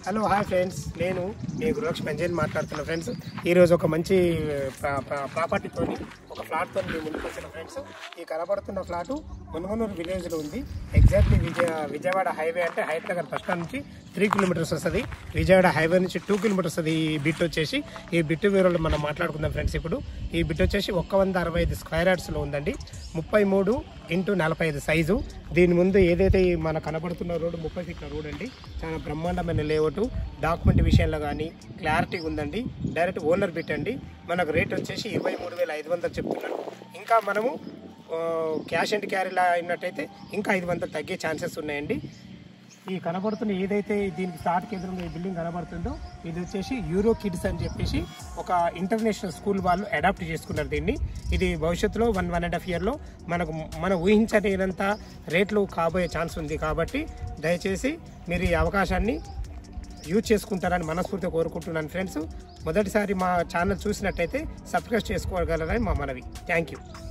hello hi friends నేను మీ గురులక్ష్మి పెంజేని మాట్లాడుతున్నా friends ఈరోజు ఒక మంచి ప్రాపర్టీతో ఒక ఫ్లాట్తో మీ ముందుకు వచ్చిన ఫ్రెండ్స్ ఈ కనబడుతున్న ఫ్లాటు మునుగనూరు విలేజ్లో ఉంది ఎగ్జాక్ట్లీ విజయ విజయవాడ హైవే అంటే హైట్ నగర్ బస్ స్టాండ్ నుంచి త్రీ కిలోమీటర్స్ వస్తుంది విజయవాడ హైవే నుంచి టూ కిలోమీటర్స్ వస్తుంది ఈ బిట్ వచ్చేసి ఈ బిట్ వివరాలు మనం మాట్లాడుకుందాం ఫ్రెండ్స్ ఇప్పుడు ఈ బిట్ వచ్చేసి ఒక్క వంద అరవై ఐదు స్క్వేర్ యార్డ్స్లో ఉందండి ముప్పై మూడు ఇంటూ నలభై ఐదు సైజు దీని ముందు ఏదైతే ఈ మన కనబడుతున్న రోడ్డు ముప్పై ఫీట్ల రోడ్ అండి చాలా బ్రహ్మాండమైన లేఅవుట్ డాక్యుమెంట్ విషయంలో కానీ క్లారిటీ ఉందండి డైరెక్ట్ ఓనర్ బిట్ అండి మనకు రేట్ వచ్చేసి ఇరవై మూడు వేల ఐదు వందలు చెప్తున్నారు ఇంకా మనము ఆ, క్యాష్ అండ్ క్యారీలా అయినట్టయితే ఇంకా ఐదు వందలు తగ్గే ఛాన్సెస్ ఉన్నాయండి ఈ కనబడుతున్న ఏదైతే దీనికి స్టార్ట్ ఎదురుగా ఈ బిల్డింగ్ కనబడుతుందో ఇది వచ్చేసి యూరో కిడ్స్ అని చెప్పేసి ఒక ఇంటర్నేషనల్ స్కూల్ వాళ్ళు అడాప్ట్ చేసుకున్నారు దీన్ని ఇది భవిష్యత్తులో వన్ వన్ అండ్ హాఫ్ ఇయర్లో మనకు మనం ఊహించలేనంత రేట్లు కాబోయే ఛాన్స్ ఉంది కాబట్టి దయచేసి మీరు ఈ అవకాశాన్ని యూజ్ చేసుకుంటారని మనస్ఫూర్తిగా కోరుకుంటున్నాను ఫ్రెండ్స్ మొదటిసారి మా ఛానల్ చూసినట్టయితే సబ్స్క్రైబ్ చేసుకోగలరని మా మనవి థ్యాంక్ యూ